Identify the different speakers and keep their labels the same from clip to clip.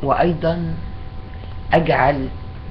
Speaker 1: وأيضا أجعل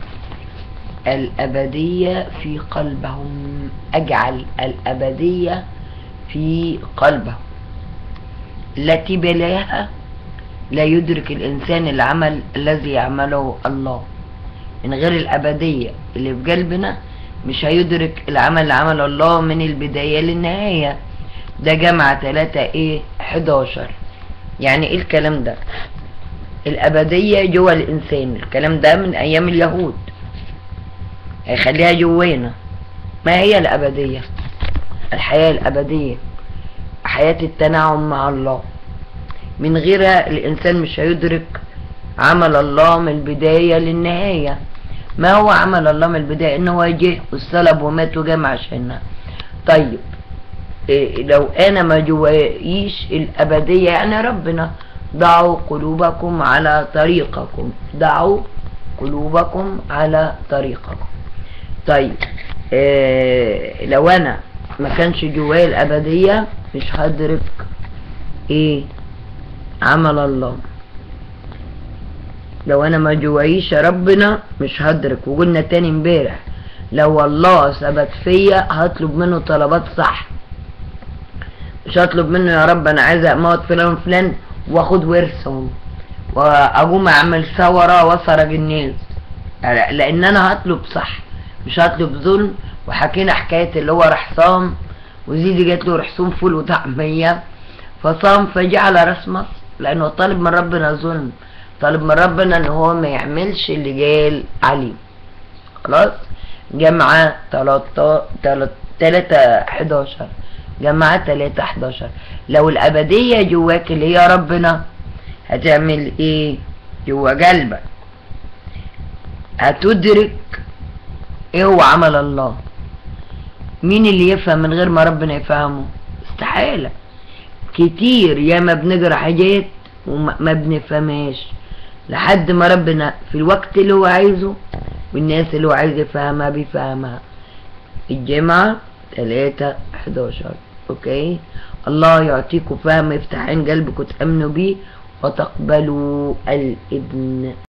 Speaker 1: الأبدية في قلبهم أجعل الأبدية في قلبهم التي بلاها لا يدرك الإنسان العمل الذي يعمله الله من غير الأبدية اللي في قلبنا مش هيدرك العمل اللي عمله الله من البداية للنهاية ده جمع تلاتة ايه 11 يعني ايه الكلام ده الأبدية جوه الإنسان الكلام ده من أيام اليهود هيخليها جوانا ما هي الأبدية الحياة الأبدية حياة التناعم مع الله من غيرها الإنسان مش هيدرك عمل الله من البداية للنهاية ما هو عمل الله من البداية إن هو جه والصلب ومات وجمع عشاننا طيب إيه لو أنا ما جوايش الأبدية يعني ربنا ضعوا قلوبكم على طريقكم ضعوا قلوبكم على طريقكم طيب إيه لو انا ما كانش جوايا الابدية مش هدرك ايه عمل الله لو انا ما جوايش ربنا مش هدرك وقلنا تاني امبارح لو الله ثبت فيا هطلب منه طلبات صح مش هطلب منه يا رب انا عايز اموت فلان وفلان واخد ورثهم واقوم اعمل ثوره واسرق الناس لان انا هطلب صح مش هطلب ظلم وحكينا حكايه اللي هو راح صام وزيدي جات له رحسوم فول وطعميه فصام فجعل راس مصر لانه طالب من ربنا ظلم طالب من ربنا ان هو ما يعملش اللي جال عليه خلاص جمعة تلاتة تلاتة حداشر جمعة تلاتة حداشر لو الأبدية جواك اللي هي ربنا هتعمل ايه جوا قلبك هتدرك ايه هو عمل الله مين اللي يفهم من غير ما ربنا يفهمه استحالة كتير ياما بنقرا حاجات وما بنفهمهاش لحد ما ربنا في الوقت اللي هو عايزه والناس اللي هو عايز يفهمها بيفهمها الجمعة تلاتة حداشر اوكي الله يعطيكم فهم يفتح عين قلبكم تأمنوا بيه وتقبلوا الابن